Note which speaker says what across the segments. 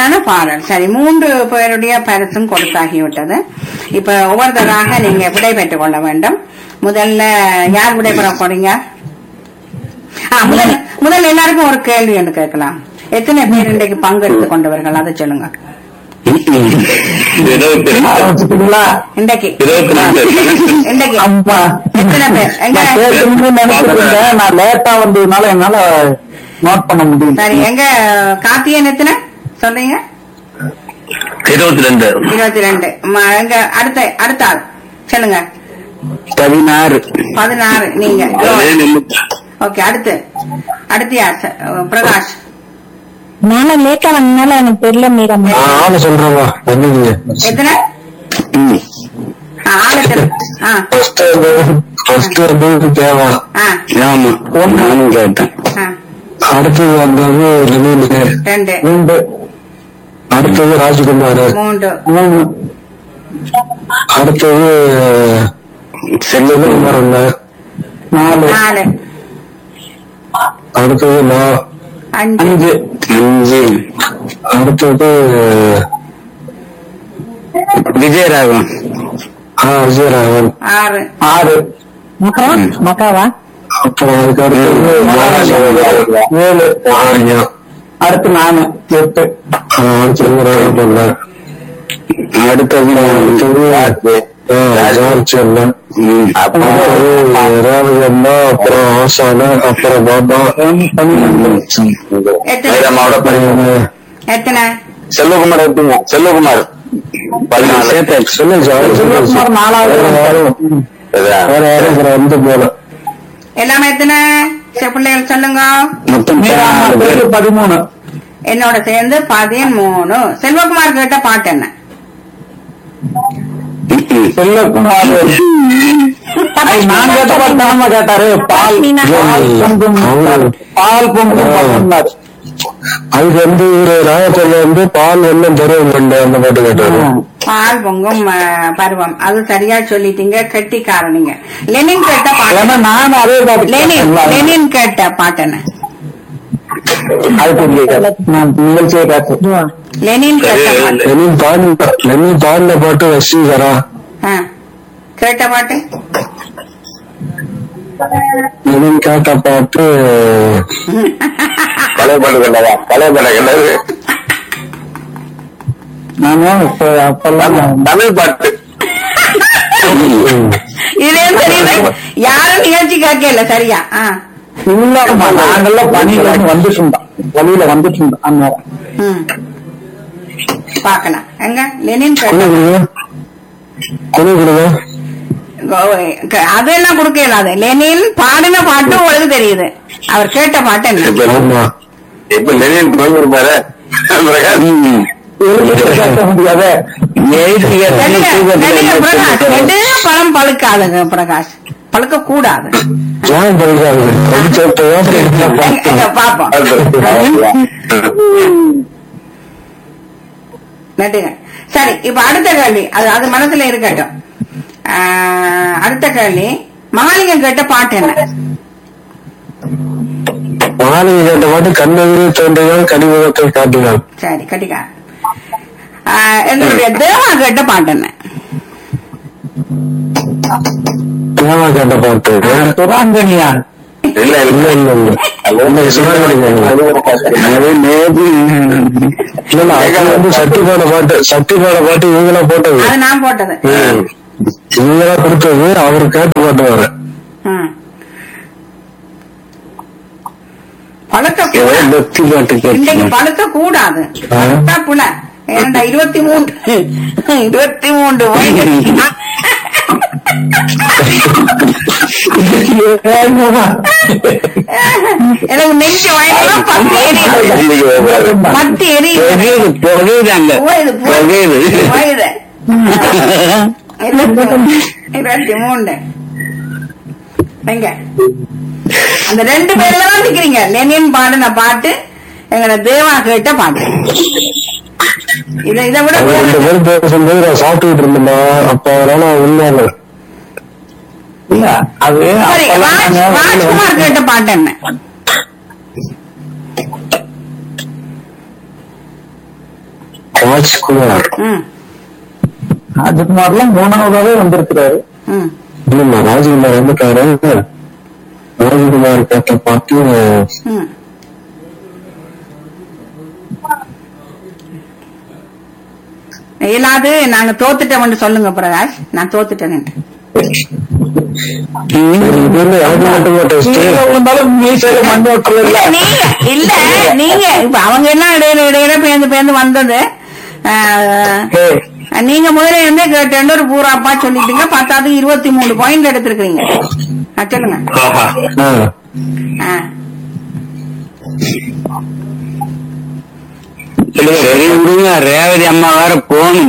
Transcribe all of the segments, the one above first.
Speaker 1: அருமையான பாடல் சரி மூன்று பேருடைய பரிசும் கொடுத்தாகிவிட்டது இப்ப ஒவ்வொருத்தராக நீங்க விடை பெற்றுக் கொள்ள வேண்டும் முதல்ல யார் விடை பெற போறீங்க ஆ, முதல்ல முதல்ல எல்லாருக்கும் ஒரு கேள்வி என்று கேட்கலாம் எத்தனை பேர் இன்றைக்கு பங்கெடுத்துக் கொண்டவர்கள் அதை சொல்லுங்க
Speaker 2: இருபத்தி ரெண்டு
Speaker 3: வச்சுட்டீங்களா
Speaker 1: இன்றைக்கு
Speaker 2: இருபத்தி ரெண்டு
Speaker 1: இன்றைக்கு
Speaker 3: ஆமா
Speaker 1: எத்தனை பேர் எங்க
Speaker 3: நான் கேட்கணும்னு நினைச்சிட்டு இருந்தேன். நான் லேட்டா வந்ததுனால என்னால நோட் பண்ண முடியும்
Speaker 1: சரி எங்க கார்த்தியன் எத்தனை சொல்றீங்க
Speaker 2: இருபத்தி ரெண்டு
Speaker 1: இருபத்தி ரெண்டு ம- எங்க அடுத்த அடுத்த ஆள் சொல்லுங்க
Speaker 3: பதினாறு
Speaker 1: பதினாறு நீங்க
Speaker 2: அதே நின்னு
Speaker 1: ஓகே அடுத்து அடுத்து யார் ச- பிரகாஷ்
Speaker 4: நானும் லேட்டா வந்தனால எனக்கு தெரியல மீரம்
Speaker 3: ஆளு சொல்றவா பண்ணுங்க
Speaker 1: எத்தனை ஆ, ஆளு தெரு ஆ
Speaker 3: ஃபர்ஸ்ட் ஃபர்ஸ்ட் வந்து தேவா
Speaker 1: ஆ
Speaker 3: ஆமா நானும் கேட்டேன்
Speaker 1: ஆ
Speaker 3: அடுத்தது வந்தது லெனினுக்கு
Speaker 1: ரெண்டு
Speaker 3: மூன்று அடுத்தது ராஜகுமார்
Speaker 1: மூன்று
Speaker 3: மூணு அடுத்தது செல்வகுமார் ஒண்ணு நாலு
Speaker 1: நாலு
Speaker 3: அடுத்தது நான்
Speaker 1: அஞ்சு
Speaker 3: அஞ்சு அஞ்சு அடுத்தது விஜயராகவன் ஆ விஜயராகவன்
Speaker 1: ஆறு
Speaker 3: ஆறு
Speaker 4: அப்புறம் மக்காவா
Speaker 3: அப்புறம் அதுக்கு அடுத்தது ஏழு ஆறு அடுத்து நானு எட்டு அடுத்தது ராகவன் அடுத்தது அடுத்தது ஜார்ஜ் அண்ணன் அப்புறம் ராகவன் அப்புறம் ஆசான அப்புறம் பாபா
Speaker 1: எத்தனை
Speaker 2: வேதமாவோட பரிமாணம்.
Speaker 1: எத்தனை
Speaker 2: செல்வகுமார் எப்படிங்க செல்வகுமார் பதினாலு
Speaker 3: சொல்லு செல்வகுமார் நாலாவது
Speaker 2: அதான்.
Speaker 3: வேற யாரும் இதுல வந்து போல
Speaker 1: எல்லாமே எத்தனை சரி, பிள்ளைகள் சொல்லுங்க
Speaker 3: மொத்தம் பதிமூணு
Speaker 1: என்னோட சேர்ந்து பதிமூணு செல்வகுமார் கேட்ட பாட்டு என்ன
Speaker 3: செல்லக்குமார் நான் கேட்ட பார்த்தாம கேட்டாரு பால் பால் பொங்கும் பால் பொங்கும் அதுக்கு வந்து இவரு ராயப்பல்ல வந்து பால் வெள்ளம் தருவம் கண்டு அந்த பாட்டு கேட்டாரு
Speaker 1: பால் பொங்கும் அஹ், பருவம் அது சரியா சொல்லிட்டீங்க கெட்டிக்காரனிங்க லெனின் கேட்ட பாட்டு
Speaker 3: ஏன்னா நான் அதே பாட்டு
Speaker 1: லெனின் லெனின் கேட்ட பாட்டு என்ன
Speaker 3: அது புரியல நான் நிகழ்ச்சியை பார்த்தேன்
Speaker 1: லெனின் கேட்ட பாட்டு
Speaker 3: லெனின் பாடின லெனின் பாடின பாட்டு வசீகரா
Speaker 1: ஆ. கேட்ட பாட்டு
Speaker 3: லெனின் கேட்ட பாட்டு
Speaker 2: பழைய பாட்டு கண்டதா பழைய பாட்டு கண்டது
Speaker 3: நானும் இப்ப அப்பெல்லாம்
Speaker 2: தமிழ் பாட்டு
Speaker 1: இதே தெரியுது யாரும் நிகழ்ச்சி கேட்கல சரியா ஆ.
Speaker 3: இல்லம்மா நாங்கெல்லாம் பணியில இருந்து வந்துட்டு இருந்தோம் வழியில வந்துட்டு இருந்தோம் அந்நேரம்
Speaker 1: ம். பார்க்கலாம் எங்க லெனின்
Speaker 3: குழு
Speaker 1: கேட்ட
Speaker 3: குழுவா குழு குழுவா
Speaker 1: கோ- க- அதெல்லாம் கொடுக்க இயலாது லெனின் பாடின பாட்டு உங்களுக்கு தெரியுது அவர் கேட்ட பாட்டு என்ன
Speaker 2: இப்ப
Speaker 3: ஆமா
Speaker 2: இப்ப லெனின் போயிருப்பாரு
Speaker 3: கேட்க முடியாத
Speaker 1: நெடுக- நெடுக பிரகாஷ் நெடுக பழம் பழுக்காதுங்க பிரகாஷ் பழுக்க கூடாது
Speaker 3: ஏன் பழுக்காது
Speaker 1: எங்க- எங்க பாப்போம் நட்டுங்க சரி இப்ப அடுத்த கேள்வி அது அது மனசுல இருக்கட்டும் ஆ, அடுத்த கேள்வி மகாலிங்கம் கேட்ட பாட்டு என்ன
Speaker 3: மாலிகை கேட்ட பாட்டு கண்ணெதிரே தோன்றினால் கனிமுகத்தை காட்டினான்
Speaker 1: சரி கட்டிக்கா ஆ, எங்களுடைய தேவா கேட்ட பாட்டு என்ன
Speaker 3: தேவா கேட்ட பாட்டு சுராங்கனியான்
Speaker 2: இல்ல
Speaker 3: இல்ல இல்ல இல்ல இல்ல சுராங்கனி அது நேபி இல்ல இல்ல அது வந்து சட்டி பாட பாட்டு சட்டி பாட பாட்டு இவங்களா போட்டது
Speaker 1: அது நான் போட்டது
Speaker 3: ம். இவங்களா கொடுத்தது அவரு கேட்டு பாட்டுவாரு
Speaker 1: ம். பழுக்க
Speaker 3: ஏதோ
Speaker 1: கூடாது
Speaker 3: பக்தி பாட்டு
Speaker 1: இன்னைக்கு
Speaker 3: கேட்டு
Speaker 1: பழுக்க கூடாது பழுத்தா புல ஏன்டா இருபத்தி மூன்று இருபத்தி மூன்று வயது. எனக்கு நெஞ்சு வயதுலாம் பத்து எரியுது பத்து எரியுது
Speaker 3: புகையுதாங்க
Speaker 1: வயது
Speaker 3: புகையுது
Speaker 1: வயது இருபத்தி இருபத்தி மூணு எங்க அந்த ரெண்டு பேர்ல தான் நிக்கிறீங்க லெனின் பாடின பாட்டு எங்கட தேவா கேட்ட பாட்டு இத இதை விட
Speaker 3: அவங்க ரெண்டு பேரும் பேசும்போது நான் சாப்பிட்டுக்கிட்டு இருந்தேன்டா அப்ப அதனால உண்மையான இல்ல அது
Speaker 1: சரி ராஜ் ராஜ்குமார் கேட்ட பாட்டு என்ன
Speaker 3: ராஜ்குமார்
Speaker 1: ம்
Speaker 3: ராஜ்குமார்லாம் மூணாவதாவே வந்திருக்கிறாரு
Speaker 1: ம்
Speaker 3: இல்ல ராஜ்குமார் வந்துட்டாரு ராஜ்குமார் கேட்ட பாட்டு
Speaker 1: ம் இயலாது நாங்க தோத்துட்டோம்னு சொல்லுங்க பிரகாஷ் நான் தோத்துட்டேன்
Speaker 3: இருந்தாலும் மீசையில மண் ஓட்டல
Speaker 1: இல்ல நீங்க இல்ல நீங்க இப்ப அவங்க எல்லாம் இடையில இடையில பேர்ந்து பேர்ந்து வந்தது ஆஹ், நீங்க முதல்ல இருந்தே கேட்டு ஒரு பூராப்பா சொல்லிட்டீங்க பத்தாவது இருபத்தி மூணு பாயிண்ட் எடுத்திருக்கீங்க ஆ, சொல்லுங்க ஆ.
Speaker 2: சரி விடுங்க ரேவதி அம்மா வேற போகணும்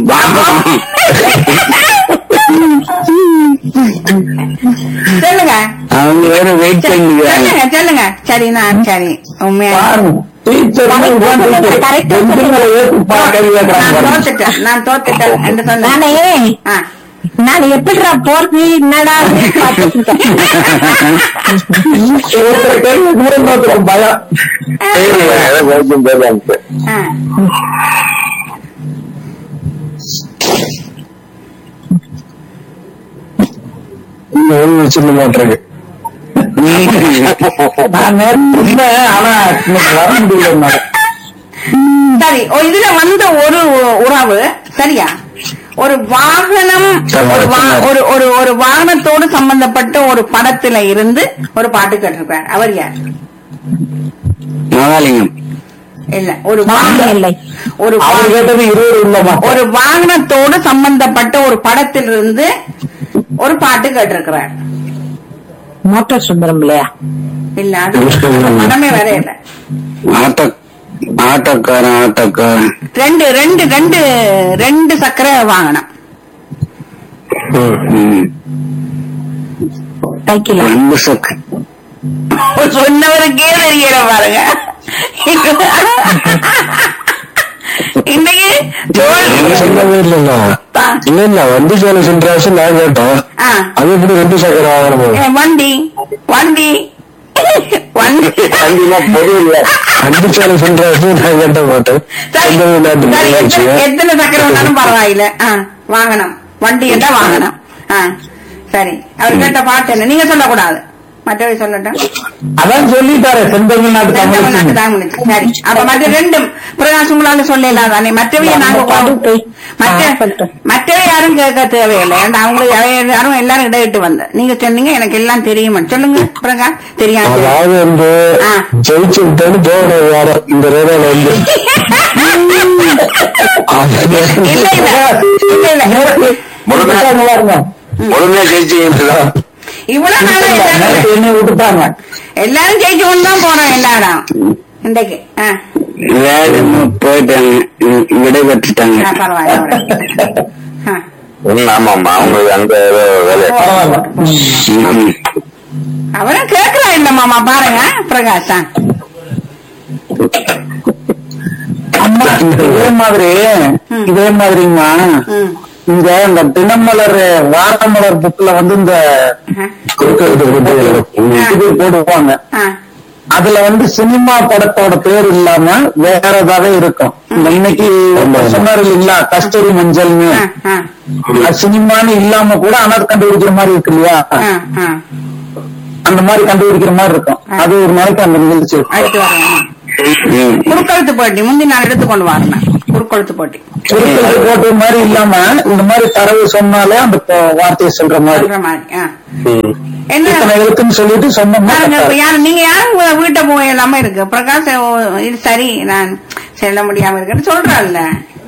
Speaker 1: சொல்லுங்க
Speaker 2: அவங்க வேற வெயிட் பண்ணிக்கிறாங்க
Speaker 1: சொல்லுங்க சொல்லுங்க சரி நான் சரி உண்மையா நான் தோத்துட்டேன் நான் தோத்துட்டேன் என்று சொன்னேன்
Speaker 4: நானே
Speaker 1: ஆ.
Speaker 4: நான் எப்படிடா போறது என்னடா பார்த்துட்டு இருக்கேன்.
Speaker 3: பயம்
Speaker 1: ஆ.
Speaker 3: வச்சிருந்த மாட்டிருக்கு நான் நேத்து இருந்தேன், ஆனா இன்னைக்கு வர முடியல என்னால.
Speaker 1: சரி ஓ, இதுல வந்த ஒரு உறவு சரியா ஒரு வாகனம் ஒரு வா- ஒரு ஒரு ஒரு வாகனத்தோடு சம்பந்தப்பட்ட ஒரு படத்துல இருந்து ஒரு பாட்டு கேட்டிருக்கார் அவர் யார்
Speaker 2: மகாலிங்கம்
Speaker 1: இல்ல ஒரு
Speaker 4: நானே
Speaker 1: வாகனம்
Speaker 4: இல்லை
Speaker 1: ஒரு
Speaker 3: அவர்
Speaker 1: வா-
Speaker 3: கேட்டது இருபது உள்ளமா
Speaker 1: ஒரு வாகனத்தோடு சம்பந்தப்பட்ட ஒரு படத்திலிருந்து ஒரு பாட்டு கேட்டிருக்கிறார்
Speaker 4: மோட்டார் சுந்தரம் இல்லையா
Speaker 1: இல்ல அது படமே வேற இல்ல
Speaker 2: ஆட்டோ ஆட்டோக்காரன் ஆட்டோக்காரன்
Speaker 1: ரெண்டு ரெண்டு ரெண்டு ரெண்டு சக்கர வாகனம்
Speaker 2: ம்.
Speaker 4: சைக்கிள்
Speaker 2: ரெண்டு சக்கு
Speaker 1: சொன்னவருக்கே தெரியல பாருங்க இன்னைக்கு தோல்
Speaker 3: சொல்லவே இல்லைல்ல இல்ல இல்ல வண்டி சேலை சென்றாச்சு நான் கேட்டேன்
Speaker 1: ஆ,
Speaker 3: அது எப்படி ரெண்டு சக்கர வாகனம்
Speaker 1: ஏ, வண்டி வண்டி வண்டி
Speaker 2: கண்டிப்பா பொது இல்ல
Speaker 3: வண்டி சேலை சென்றாச்சு நான் கேட்ட மாட்டேன்
Speaker 1: சரி,
Speaker 3: சொந்த நாட்டு
Speaker 1: சரி,
Speaker 3: நிகழ்ச்சி.
Speaker 1: எத்தனை- எத்தனை சக்கரம் வேணாலும் பரவாயில்ல ஆ, வாகனம் வண்டி என்ன வாகனம் ஆ, சரி அவர் கேட்ட பாட்டு என்ன நீங்க சொல்லக்கூடாது மற்றவை சொல்லட்டும்
Speaker 3: அதான் சொல்லிட்டாரு செந்தமிழ்நாட்டு
Speaker 1: தமிழ்நாட்டு
Speaker 3: தமிழ்
Speaker 1: தமிழ் சரி அப்ப மற்ற ரெண்டும் பிரகாஷ் உங்களால சொல்லலாம் தானே மற்றவை நாங்க
Speaker 4: பாடு போய்.
Speaker 1: மற்ற
Speaker 4: ஆ, சொல்லட்டும்.
Speaker 1: மற்றவை யாரும் கேட்க தேவையில்லை ஏன்னா அவங்களுக்கு யாரும் யாரும் எல்லாரும் இடையிட்டு வந்த நீங்க சொன்னீங்க எனக்கு எல்லாம் தெரியுமா சொல்லுங்க பிரகாஷ் தெரியாது
Speaker 3: அதாவது வந்து
Speaker 1: ஆ.
Speaker 3: ஜெயிச்சு விட்டேன்னு போகணும் யாரும் இந்த ரேடால வந்து
Speaker 1: இல்ல இல்ல இல்ல இல்ல
Speaker 2: முழுமையா முழுமையா ஜெயிச்சுங்களா
Speaker 1: இவ்வளவு நாளா எல்லாரும்
Speaker 3: என்ன விட்டுட்டாங்க
Speaker 1: எல்லாரும் ஜெயிச்சு கொண்டு தான் போறோம் எல்லாரும் இன்றைக்கு ஆ,
Speaker 2: வேகமா போயிட்டாங்க வி- விடை பெற்றுட்டாங்க
Speaker 1: ஆ, பரவாயில்ல பரவாயில்ல. ஆ.
Speaker 2: ஆமாமா அவங்களுக்கு அங்க ஏதோ வேலை
Speaker 3: பரவாயில்ல
Speaker 2: ம்.
Speaker 1: அவரும் கேக்குறா இல்ல மாமா பாருங்க பிரகாஷ் ஆ.
Speaker 3: அம்மா இதே மாதிரி இதே மாதிரிமா
Speaker 1: ம்.
Speaker 3: இங்க இந்த தினமலர் வாரமலர் புக்ல வந்து இந்த
Speaker 1: ஆ.
Speaker 3: இது போடுவாங்க
Speaker 1: ஆ.
Speaker 3: அதுல வந்து சினிமா படத்தோட பேர் இல்லாம வேற ஏதாவது இருக்கும் இந்த இன்னைக்கு சொன்னார் இல்லைங்களா கஸ்தூரி மஞ்சள்னு
Speaker 1: ஆ, ஆ,
Speaker 3: அது சினிமான்னு இல்லாம கூட ஆனா அது கண்டுபிடிக்கிற மாதிரி இருக்கு இல்லையா
Speaker 1: ஆ, ஆ.
Speaker 3: அந்த மாதிரி கண்டுபிடிக்கிற மாதிரி இருக்கும் அது ஒரு நாளைக்கு அந்த நிகழ்ச்சி இருக்கும்.
Speaker 1: அடுத்து வரேன்
Speaker 2: ம்.
Speaker 1: குறுக்கழுத்து போட்டி முந்தி நான் எடுத்துக்கொண்டு வரேன் குறுக்கழுத்து போட்டி
Speaker 3: சுருக்கெழுத்து போட்ட மாதிரி இல்லாம இந்த மாதிரி தரவு சொன்னாலே அந்த ப- வார்த்தையை சொல்ற மாதிரி
Speaker 1: சொல்ற மாதிரி ஆ.
Speaker 2: ம்.
Speaker 1: என்ன
Speaker 3: இத்தனை எழுத்துன்னு சொல்லிட்டு சொன்னோம்னா
Speaker 1: பாருங்க, இப்ப
Speaker 3: correct ஆ
Speaker 1: யாரு நீங்க யாரும் உங்க வீட்டை போய் எல்லாமே இருக்கு பிரகாஷ் ஓ, இது சரி நான் செல்ல முடியாம இருக்கேன்னு சொல்றேன்ல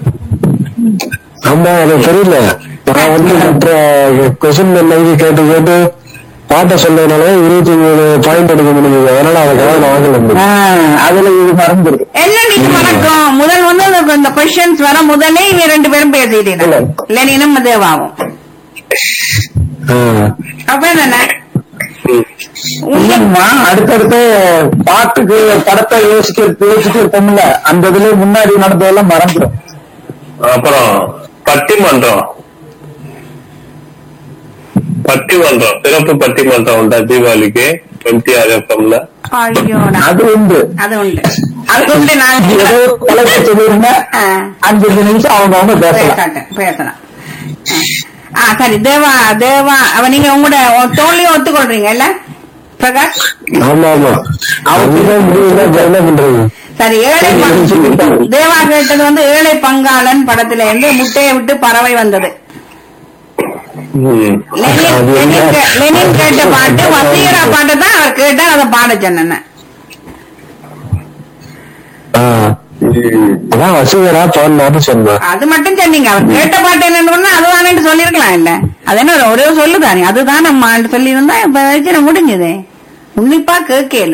Speaker 3: ஆமா எனக்கு தெரியல நான் வந்து மற்ற கொஸ்டின் எழுதி கேட்டு கேட்டு பாட்டை சொன்னதுனால இருபத்தி மூணு பாயிண்ட் எடுக்க முடியுது அதனால அதுக்காக நான் வாங்கல அதுல இது மறந்துருக்கு
Speaker 1: என்ன நீங்க வணக்கம் முதல் வந்து அந்த- இந்த கொஸ்டின்ஸ் வர முதலே இவங்க ரெண்டு பேரும் பேசிட்டீங்க லெனினும் தேவாவும் அப்ப என்ன
Speaker 3: இல்லம்மா அடுத்தடுத்து பாட்டுக்கு படத்தை யோசிக்க யோசிச்சு இருப்போம்ல அந்த இதுல முன்னாடி நடந்ததெல்லாம் மறந்துடும்
Speaker 5: அப்புறம் பட்டிமன்றம் பட்டிமன்றம் சிறப்பு பட்டிமன்றம் உண்டா தீபாவளிக்கு எம்டிஆர் எஃப்எம்ல
Speaker 1: ஐயோடா
Speaker 3: அது உண்டு
Speaker 1: அது உண்டு அது உண்டு நான்
Speaker 3: ஏதோ ஒரு தலைப்பு சொல்லிருந்தா
Speaker 1: ஆ.
Speaker 3: அஞ்சு நிமிஷம் அவங்க அவங்க பேசலாம்
Speaker 1: பேசட்டும் பேசலாம் ஆ சரி தேவா தேவா அவ நீங்க உங்களோட தோல்லையும் ஒத்துக்கொள்றீங்க இல்ல பிரகாஷ்
Speaker 3: ஆமா ஆமா அவங்க முடியல என்ன பண்றது
Speaker 1: சரி ஏழை பங்- தேவா கேட்டது வந்து ஏழை பங்காளன் படத்துல இருந்து முட்டையை விட்டு பறவை வந்தது
Speaker 5: ம்.
Speaker 1: லெனின்
Speaker 3: அது என்ன?
Speaker 1: லெனின் கே- லெனின் கேட்ட பாட்டு வசீகரா பாட்டு தான் அவர் கேட்டா அதை பாட சொன்னேன்
Speaker 3: ஆ. அதான் வசூகரா பாடினாரு சொன்னேன்
Speaker 1: அது மட்டும் சொன்னீங்க அவர் கேட்ட பாட்டு என்னன்னு அதுதானே சொல்லிருக்கலாம் இல்ல அது என்ன ஒரே சொல்லுதானே அதுதான் நம்ம சொல்லி இருந்தா இப்ப வச்சு முடிஞ்சது உன்னிப்பா கேட்கல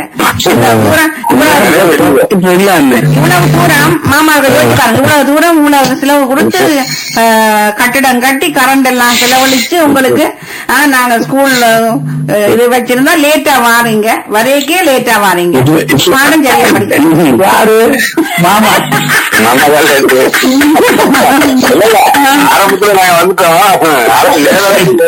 Speaker 2: இப்ப இல்ல அந்த
Speaker 1: இவ்வளவு தூரம் மாமாவுக்கு யோசிச்சு பாருங்க இவ்வளவு தூரம் இவ்வளவு செலவு கொடுத்து ஆஹ், கட்டிடம் கட்டி கரண்ட் எல்லாம் செலவழிச்சு உங்களுக்கு ஆஹ், நாங்க ஸ்கூல்ல அஹ், இது வச்சிருந்தா லேட்டா வாரீங்க வரைக்கே லேட்டா வாரீங்க பாடம் சரியா படிக்க
Speaker 3: யாரு மாமா
Speaker 2: நம்ம தான் இருக்கு இல்ல, இல்ல. ஆரம்பத்துல நாங்க வந்துட்டோம் ஆரம்பம் லேட்டா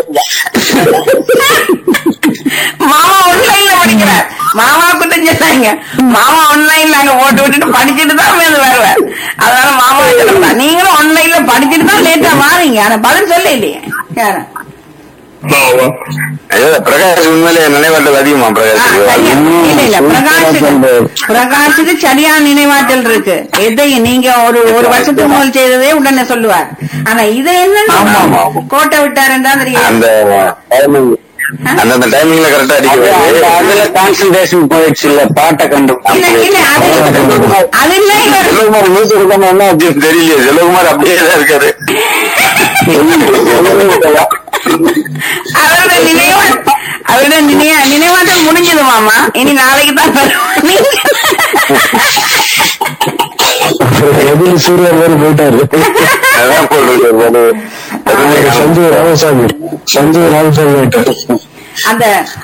Speaker 1: மாமா ஆன்லைன்ல படிக்கிறார் மாமா கிட்ட சொன்னாங்க மாமா ஆன்லைன்ல அங்க போட்டு விட்டுட்டு படிச்சுட்டு தான் மேல வருவார் அதனால மாமா கிட்ட நீங்களும் ஆன்லைன்ல படிச்சுட்டு தான் லேட்டா வாரீங்க ஆனா பதில் சொல்ல இல்லையே யார
Speaker 5: ஆமா.
Speaker 2: ஐயோ, பிரகாஷ் உண்மையிலே நினைவாற்றல் அதிகமா
Speaker 1: ஆ,
Speaker 2: பிரகாஷ்
Speaker 1: சரியா. இல்ல இல்ல பிரகாஷுக்கு பிரகாஷுக்கு சரியான நினைவாற்றல் இருக்கு எதையும் நீங்க ஒரு ஒரு வருஷத்துக்கு முதல் செய்ததே உடனே சொல்லுவார் ஆனா இது
Speaker 2: ஆமா,
Speaker 1: என்ன
Speaker 2: ஆமா.
Speaker 1: கோட்டை விட்டாருன்றா தெரியும்
Speaker 2: அந்த timing, அந்தந்த டைமிங்ல கரெக்டா அடிக்கிறது
Speaker 3: அதுல கான்சன்ட்ரேஷன் போயிடுச்சு இல்ல பாட்டை கண்டு
Speaker 1: இல்ல இல்ல அது அது இல்ல இவர்
Speaker 2: செல்வகுமார் மூச்சு கொடுக்காம என்ன ஆச்சுன்னு தெரியலையே செல்வகுமார் அப்படியே தான் இருக்காரு
Speaker 1: அவரோட நினைவா அவரோட நினைவ நினைவாட்டம் முடிஞ்சது மாமா இனி நாளைக்கு தான் வருவாங்க.
Speaker 3: எதிரி சூரியன் மாதிரி போயிட்டாரு
Speaker 2: அதான் போட்டு
Speaker 3: சஞ்சீவ் ராமசாமி சஞ்சீவ் ராமசாமி போயிட்டாரு
Speaker 1: அந்த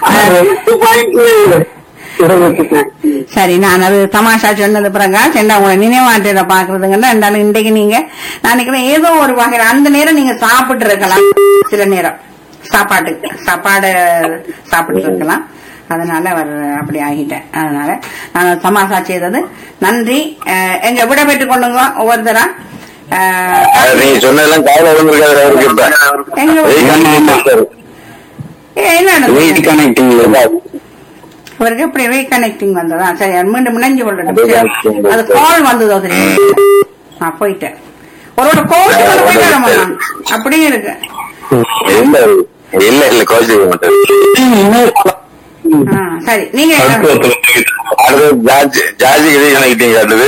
Speaker 1: சரி நான் அது தமாஷா சொன்னது பிரகாஷ் என்ன உங்களை நினைவாற்றல பாக்குறதுங்கன்னா இருந்தாலும் இன்றைக்கு நீங்க நான் நினைக்கிறேன் ஏதோ ஒரு வகையில அந்த நேரம் நீங்க சாப்பிட்டு இருக்கலாம் சில நேரம் சாப்பாட்டுக்கு சாப்பாடு சாப்பிட்டு இருக்கலாம் அதனால அவர் அப்படி ஆகிட்டேன் அதனால நான் தமாஷா செய்தது நன்றி அஹ், எங்க விட பெற்றுக் கொள்ளுங்க ஒவ்வொருத்தரா அஹ்,
Speaker 2: நீங்க சொன்னதெல்லாம் காலையில விழுந்திருக்காரு அவருக்கு இப்ப
Speaker 1: எங்க
Speaker 2: வெயிட் பண்ணிட்டு இருக்காரு.
Speaker 1: ஏ, என்ன நடந்தது?
Speaker 2: வெயிட் கனெக்டிங்
Speaker 1: அவருக்கு எப்படி ரீகனெக்டிங் வந்ததா சரி அது மீண்டும் இணைஞ்சு கொள்ளட்டும் சரி. அது கால் வந்ததோ தெரியும் நான் போயிட்டேன் ஒருவோட கோவிச்சு கொண்டு போயிட்டாரு மாமா அப்படியே இருக்கு
Speaker 2: இல்ல இல்ல இல்ல கோச்சிக்க மாட்டாரு
Speaker 1: ஆ, சரி நீங்க
Speaker 5: அடுத்து ஒருத்தர்
Speaker 2: அடுத்து ஜார்ஜ் ஜார்ஜுக்கு இதே கனெக்டிங் காட்டுது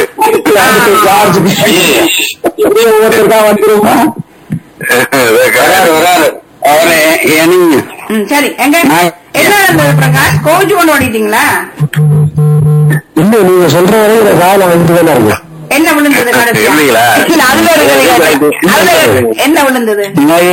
Speaker 3: ஒருத்தர் தான் வந்துருமா
Speaker 2: வராரு வராரு அவரை இணைங்க
Speaker 1: ம், சரி எங்க என்ன நடந்தது பிரகாஷ் கோவிச்சு கொண்டு ஓடிட்டீங்களா
Speaker 3: இல்ல நீங்க சொல்ற வரை இந்த காலம் வந்துட்டு தானே இருக்கு
Speaker 1: என்ன விழுந்தது கடைசியா?
Speaker 2: இல்லைங்களா?
Speaker 1: இல்ல அதுல இருக்கிறது அதுல என்ன விழுந்தது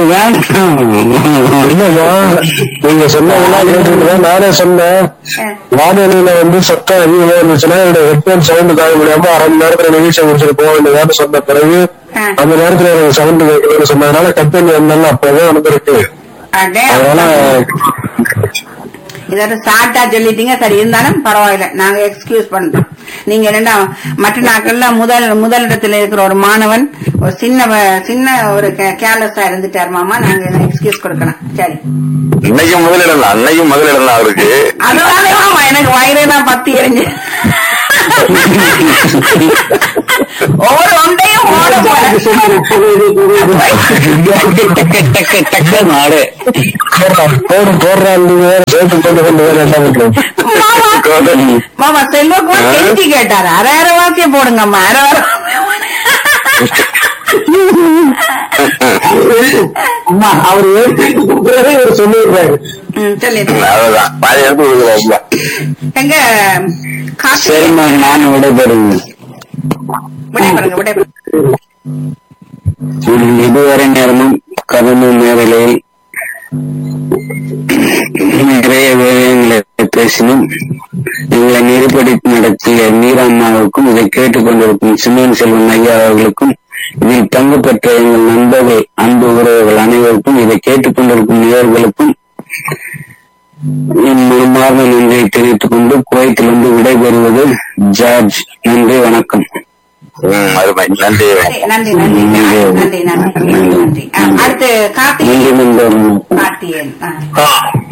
Speaker 3: இல்லம்மா நீங்க சொன்னதெல்லாம் கேட்டுருக்கேன் நானே சொன்னேன்
Speaker 1: ஆ.
Speaker 3: வானொலியில வந்து சத்தம் அதிகமா இருந்துச்சுன்னா என்னோட ஹெட்போன் சவுண்ட் தாங்க முடியாம அரை மணி நேரத்துல நிகழ்ச்சி முடிச்சுட்டு போக வேண்டியதான்னு சொன்ன பிறகு
Speaker 1: ஆ.
Speaker 3: அந்த நேரத்துல எனக்கு சவுண்ட் கேட்கலன்னு சொன்னதுனால கட் பண்ணி வந்தாலும் அப்பதான் நடந்திருக்கு
Speaker 1: அடே,
Speaker 3: அதனால
Speaker 1: இதோட ஷார்ட்டா சொல்லிட்டீங்க சரி இருந்தாலும் பரவாயில்ல நாங்க எக்ஸ்கியூஸ் பண்றோம் நீங்க ரெண்டாம் மற்ற நாட்கள்ல முதல் முதல் இடத்துல இருக்கிற ஒரு மாணவன் ஒரு சின்ன வ- சின்ன ஒரு கேர்லெஸ்ஸா இருந்துட்டார் மாமா நாங்க எக்ஸ்கியூஸ் கொடுக்கலாம் சரி
Speaker 2: இன்னைக்கும் முதலிடம் தான் அன்னைக்கும் முதலிடம் தான் அவருக்கு
Speaker 1: அதனால மாமா எனக்கு வயிறே தான் பத்தி எரிஞ்சு ஒவ்வொரு ஒன்றையும் ஓட
Speaker 2: நாடு
Speaker 3: போடு போடுறான் நீங்க வேற சேர்த்து கொண்டு கொண்டு வேற என்ன பண்றது
Speaker 1: மாமா செல்வகுமார் கெஞ்சி கேட்டாரு அரை அரை வாசிய போடுங்கம்மா அரை அரை
Speaker 3: அம்மா அவர் ஏற்கனவே இவர் சொல்லிடுறாரு
Speaker 1: ம், சொல்லிட்டு
Speaker 2: அவ்வளவுதான் பாதி எடுத்து கொடுக்குறோம்
Speaker 1: எங்க காசு
Speaker 2: சரிம்மா நானும் விடைபெறுங்க
Speaker 1: விடைபெறுங்க விடைபெறுங்க
Speaker 2: இதுவரை நேரமும் கருணை நேரலையில் நிறைய விடயங்களை பேசினோம் எங்களை நெருப்படுத்தி நடத்திய மீராம்மாவுக்கும் இதை கேட்டுக்கொண்டிருக்கும் சிம்மன் செல்வன் ஐயா அவர்களுக்கும் இதில் பங்கு பெற்ற எங்கள் நண்பர்கள் அன்பு உறவுகள் அனைவருக்கும் இதை கேட்டுக்கொண்டிருக்கும் நேயர்களுக்கும் மனமார்ந்த நன்றியை தெரிவித்துக் கொண்டு குவைத்திலிருந்து விடைபெறுவது ஜார்ஜ் நன்றி வணக்கம்
Speaker 3: ம், அருமை நன்றி
Speaker 1: நன்றி நன்றி நன்றி நன்றி நன்றி நன்றி ஆ, அடுத்து கார்த்திகேயன்
Speaker 2: மீண்டும் இந்த
Speaker 1: கார்த்திகேயன் ஆ.
Speaker 5: ஆ.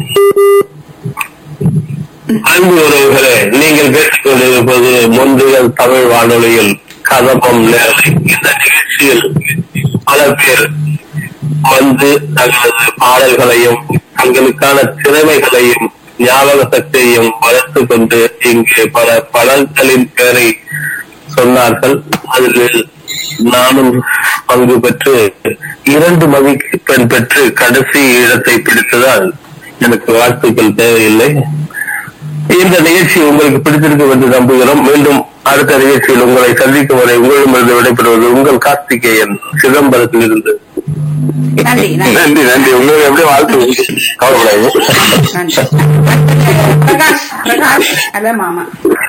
Speaker 5: அன்பு உறவுகளே நீங்கள் கேட்டுக்கொண்டிருப்பது முந்தையல் தமிழ் வானொலியில் கதம்பம் நேரலை இந்த நிகழ்ச்சியில் பல பேர் வந்து தங்களது பாடல்களையும் தங்களுக்கான திறமைகளையும் ஞாபக சக்தியையும் வளர்த்துக் கொண்டு இங்கு பல பலன்களின் பெயரை சொன்னார்கள் அதில் நானும் பங்கு பெற்று இரண்டு மதிப்பெண் பெற்று கடைசி இடத்தை பிடித்ததால் எனக்கு வாழ்த்துக்கள் தேவையில்லை இந்த நிகழ்ச்சி உங்களுக்கு பிடித்திருக்கும் என்று நம்புகிறோம் மீண்டும் அடுத்த நிகழ்ச்சியில் உங்களை சந்திக்கும் வரை உங்களிடமிருந்து விடைபெறுவது உங்கள் கார்த்திகேயன் சிதம்பரத்தில் இருந்து
Speaker 1: நன்றி நன்றி
Speaker 3: நன்றி நன்றி உங்களுக்கு எப்படி வாழ்த்து கவலைப்படாது
Speaker 1: நன்றி பிரகாஷ் பிரகாஷ் அல்ல மாமா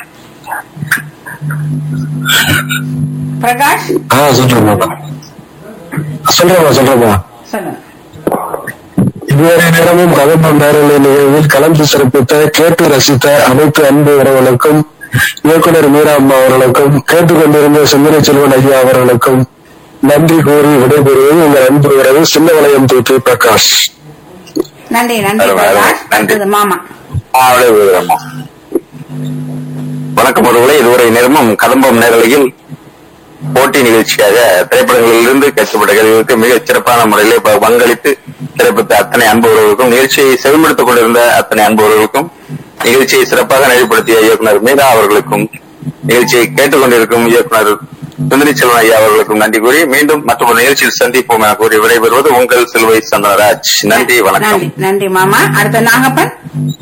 Speaker 1: பிரகாஷ்
Speaker 3: ஆ சொல்றேன் சொல்றேன் சொல்றேன்
Speaker 1: சொல்லுங்க
Speaker 3: இதுவரை நேரமும் கதம்பம் நேரலை நிகழ்வில் கலந்து சிறப்பித்த கேட்டு ரசித்த அனைத்து அன்பு உறவுகளுக்கும் இயக்குனர் மீரா அம்மா அவர்களுக்கும் கேட்டுக்கொண்டிருந்த சிந்தனை செல்வன் ஐயா அவர்களுக்கும் நன்றி கூறி விடைபெறுவது உங்கள் அன்பு உறவு சின்ன வளையம் தூத்து பிரகாஷ்
Speaker 1: நன்றி நன்றி
Speaker 3: அருமை, அருமை.
Speaker 1: பிரகாஷ்
Speaker 3: நன்றி.
Speaker 1: அடுத்தது மாமா
Speaker 3: வணக்கம் ஒருவரை இதுவரை நேரமும் கதம்பம் நேரலையில் போட்டி நிகழ்ச்சியாக திரைப்படங்களிலிருந்து கேட்கப்பட்ட கேள்விகளுக்கு மிகச் சிறப்பான முறையிலே ப- பங்களித்து சிறப்பித்த அத்தனை அன்பவர்களுக்கும் நிகழ்ச்சியை செவிமடுத்துக் கொண்டிருந்த அத்தனை அன்பவர்களுக்கும் நிகழ்ச்சியை சிறப்பாக நெறிப்படுத்திய இயக்குனர் மீரா அவர்களுக்கும் நிகழ்ச்சியை கேட்டுக்கொண்டிருக்கும் இயக்குனர் சுந்தரி செல்வன் ஐயா அவர்களுக்கும் நன்றி கூறி மீண்டும் மற்றொரு நிகழ்ச்சியில் சந்திப்போம் என கூறி விடைபெறுவது உங்கள் சிலுவை சந்தனராஜ் நன்றி வணக்கம்
Speaker 1: நன்றி நன்றி மாமா அடுத்த நாகப்பன்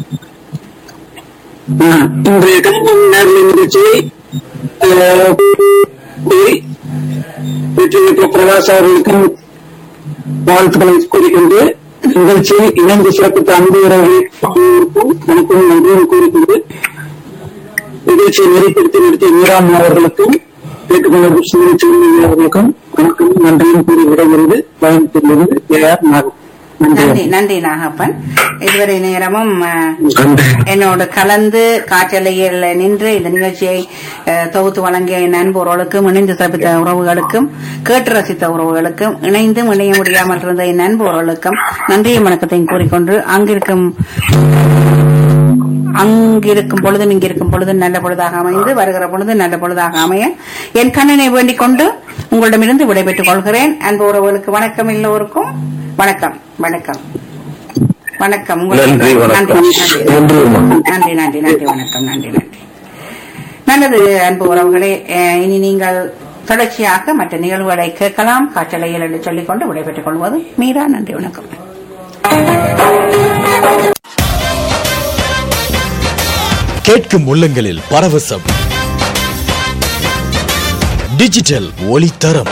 Speaker 2: இன்றைய கல்வி நேரலை நிகழ்ச்சியை அஹ், கூறி வெற்றி பெற்ற பிரகாஷ் அவர்களுக்கும் வாழ்த்துக்களை கூறிக்கொண்டு நிகழ்ச்சியில் இணைந்து சிறப்பித்த அன்பு உறவுகளுக்கும் வணக்கம் நன்றியும் கூறிக்கொண்டு நிகழ்ச்சியை நெறிப்படுத்தி நடத்திய மீராம் அவர்களுக்கும் கேட்டுக்கொண்ட சுந்தரி அவர்களுக்கும் வணக்கம் நன்றியும் கூறி விடைபெறுவது கோயம்புத்தூரிலிருந்து ஏ ஆர் நாகர் நன்றி
Speaker 1: நன்றி நன்றி நாகப்பன் இதுவரை நேரமும் அஹ்,
Speaker 3: நன்றி
Speaker 1: என்னோடு கலந்து காற்றலையில் நின்று இந்த நிகழ்ச்சியை அஹ், தொகுத்து வழங்கிய என் நண்பர்களுக்கும் இணைந்து சிறப்பித்த உறவுகளுக்கும் கேட்டு ரசித்த உறவுகளுக்கும் இணைந்தும் இணைய முடியாமல் இருந்த என் நண்பர்களுக்கும் நன்றியும் வணக்கத்தையும் கூறிக்கொண்டு அங்கிருக்கும் அங்கிருக்கும் பொழுதும் இங்கிருக்கும் பொழுதும் நல்ல பொழுதாக அமைந்து வருகிற பொழுது நல்ல பொழுதாக அமைய என் கண்ணனை வேண்டிக் கொண்டு உங்களிடமிருந்து விடைபெற்றுக் கொள்கிறேன் அன்பு உறவுகளுக்கு வணக்கம் எல்லோருக்கும் வணக்கம் வணக்கம் வணக்கம் உங்களுக்கு-
Speaker 5: நன்றி, வணக்கம்.
Speaker 1: நன்றி, நன்றி நன்றி நன்றி நன்றி வணக்கம் நன்றி நன்றி நல்லது அன்பு உறவுகளே அஹ், இனி நீங்கள் தொடர்ச்சியாக மற்ற நிகழ்வுகளை கேட்கலாம் காற்றலையில் என்று சொல்லிக்கொண்டு விடைபெற்றுக் கொள்வது மீரா நன்றி வணக்கம்
Speaker 6: கேட்கும் உள்ளங்களில் பரவசம் டிஜிட்டல் ஒளித்தரம்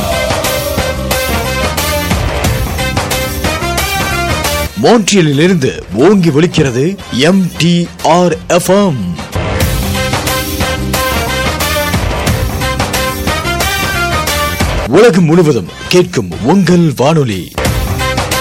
Speaker 6: மோன்ட்ரியலில் இருந்து ஓங்கி ஒலிக்கிறது எம் டி ஆர் உலகம் முழுவதும் கேட்கும் உங்கள் வானொலி